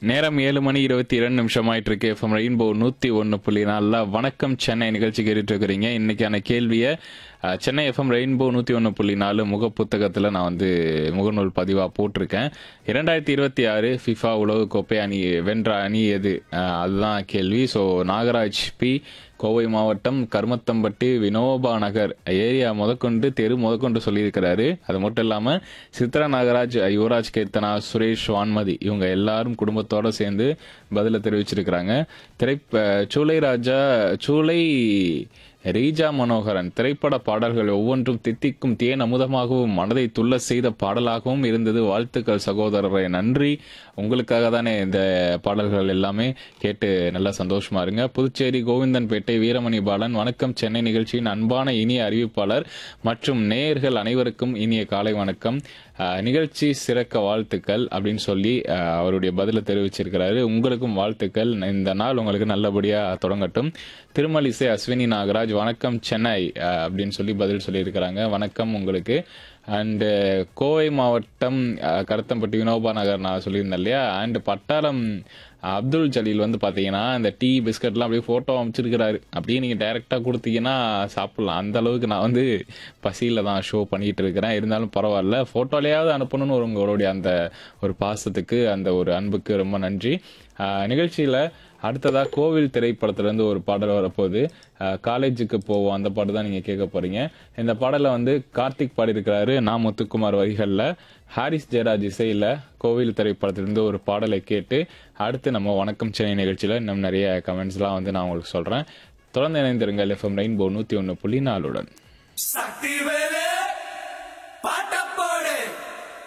நேரம் ஏழு மணி இருபத்தி இரண்டு நிமிஷம் ஆயிட்டு இருக்கு எஃப்எம் ரெயின்போ நூத்தி ஒன்னு புள்ளி நாலுல வணக்கம் சென்னை நிகழ்ச்சி கேட்டுட்டு இருக்கிறீங்க இன்னைக்கான கேள்வியை அஹ், சென்னை எஃப்எம் ரெயின்போ நூத்தி ஒன்னு புள்ளி நாலு முக புத்தகத்துல நான் வந்து முகநூல் பதிவா போட்டிருக்கேன் இரண்டாயிரத்தி இருபத்தி ஆறு ஃபிஃபா உலகக்கோப்பை அணி வென்ற அணி எது அஹ், அதுதான் கேள்வி ஸோ நாகராஜ் பி கோவை மாவட்டம் கருமத்தம்பட்டி வினோபா நகர் ஏரியா முதற்கொண்டு தெரு முதற்கொண்டு சொல்லியிருக்கிறாரு அது மட்டும் இல்லாம சித்ரா நாகராஜ் யுவராஜ் கீர்த்தனா சுரேஷ் வான்மதி இவங்க எல்லாரும் குடும்பத்தோட சேர்ந்து பதில தெரிவிச்சிருக்கிறாங்க திரை சூளை ராஜா சூளை ரீஜா மனோகரன் திரைப்பட பாடல்கள் ஒவ்வொன்றும் தித்திக்கும் தேன் அமுதமாகவும் மனதை துள்ள செய்த பாடலாகவும் இருந்தது வாழ்த்துக்கள் சகோதரரை நன்றி உங்களுக்காக தானே இந்த பாடல்கள் எல்லாமே கேட்டு நல்லா சந்தோஷமா இருங்க புதுச்சேரி கோவிந்தன்பேட்டை வீரமணி பாலன் வணக்கம் சென்னை நிகழ்ச்சியின் அன்பான இனிய அறிவிப்பாளர் மற்றும் நேயர்கள் அனைவருக்கும் இனிய காலை வணக்கம் அஹ், நிகழ்ச்சி சிறக்க வாழ்த்துக்கள் அப்படின்னு சொல்லி அஹ், அவருடைய பதிலை தெரிவிச்சிருக்கிறாரு உங்களுக்கும் வாழ்த்துக்கள் இந்த நாள் உங்களுக்கு நல்லபடியா தொடங்கட்டும் திருமலிசை அஸ்வினி நாகராஜ் வணக்கம் சென்னை அஹ், அப்படின்னு சொல்லி பதில் சொல்லியிருக்கிறாங்க வணக்கம் உங்களுக்கு அண்டு கோவை மாவட்டம் அஹ், கருத்தம்பட்டி வினோபா நகர் நான் சொல்லியிருந்தேன் இல்லையா அண்ட் பட்டாளம் அப்துல் ஜலீல் வந்து பாத்தீங்கன்னா இந்த டீ பிஸ்கட்லாம் அப்படியே போட்டோ அமைச்சிருக்கிறாரு அப்படியே நீங்க டைரக்டா கொடுத்தீங்கன்னா சாப்பிடலாம் அந்த அளவுக்கு நான் வந்து பசியில தான் ஷோ பண்ணிட்டு இருக்கிறேன் இருந்தாலும் பரவாயில்ல போட்டோலையாவது அனுப்பணும்னு ஒரு உங்களுடைய அந்த ஒரு பாசத்துக்கு அந்த ஒரு அன்புக்கு ரொம்ப நன்றி ஆஹ் நிகழ்ச்சியில அடுத்ததா கோவில் திரைப்படத்துல இருந்து ஒரு பாடல் வரப்போகுது ஆஹ் காலேஜுக்கு போவோம் அந்த பாட்டு தான் நீங்க கேட்க போறீங்க இந்த பாடலை வந்து கார்த்திக் பாடியிருக்கிறாரு நான் முத்துக்குமார் வரிகள்ல ஹாரிஸ் ஜெயராஜ் இசையில கோவில் திரைப்படத்திலிருந்து ஒரு பாடலை கேட்டு அடுத்து நம்ம வணக்கம் சென்னை நிகழ்ச்சியில இன்னும் நிறைய கமெண்ட்ஸ்லாம் வந்து நான் உங்களுக்கு சொல்றேன் தொடர்ந்து இணைந்திருங்கள் எஃப்எம் ரெயின்போ நூத்தி ஒன்று புள்ளி நாலுடன் சக்தி